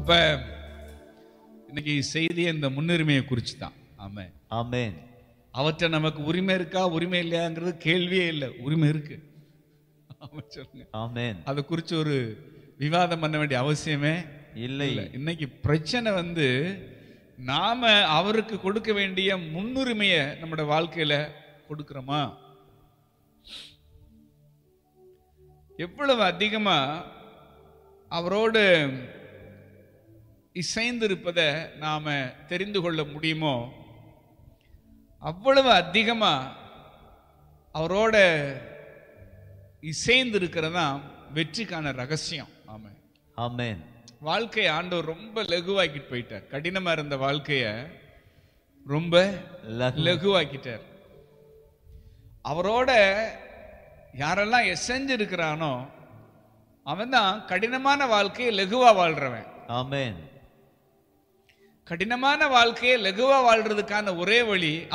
அப்ப இன்னைக்கு செய்தி இந்த முன்னுரிமையை குறித்து தான் ஆமே Amen. அவற்றை நமக்கு உரிமை இருக்கா உரிமை இல்லையாங்கிறது கேள்வியே இல்லை உரிமை இருக்கு ஆமா சொல்லுங்க Amen. அதை குறித்து ஒரு விவாதம் பண்ண வேண்டிய அவசியமே இல்லை இல்லை இன்னைக்கு பிரச்சனை வந்து நாம அவருக்கு கொடுக்க வேண்டிய முன்னுரிமையை நம்முடைய வாழ்க்கையில கொடுக்கிறோமா எவ்வளவு அதிகமா அவரோடு இசைந்திருப்பதை நாம தெரிந்து கொள்ள முடியுமோ அவ்வளவு அதிகமா அவரோட இசைந்து இருக்கிறதா வெற்றிக்கான ரகசியம் ஆமா Amen. வாழ்க்கை ஆண்டவர் ரொம்ப லகுவாக்கிட்டு போயிட்டார் கடினமா இருந்த வாழ்க்கைய ரொம்ப லகு- லகுவாக்கிட்டார் அவரோட யாரெல்லாம் எசைஞ்சு இருக்கிறானோ அவன் தான் கடினமான வாழ்க்கையை லகுவா வாழ்றவன் Amen. கடினமான வாழ்க்கையை லகுவா வாழ்றதுக்கான ஒரே வழி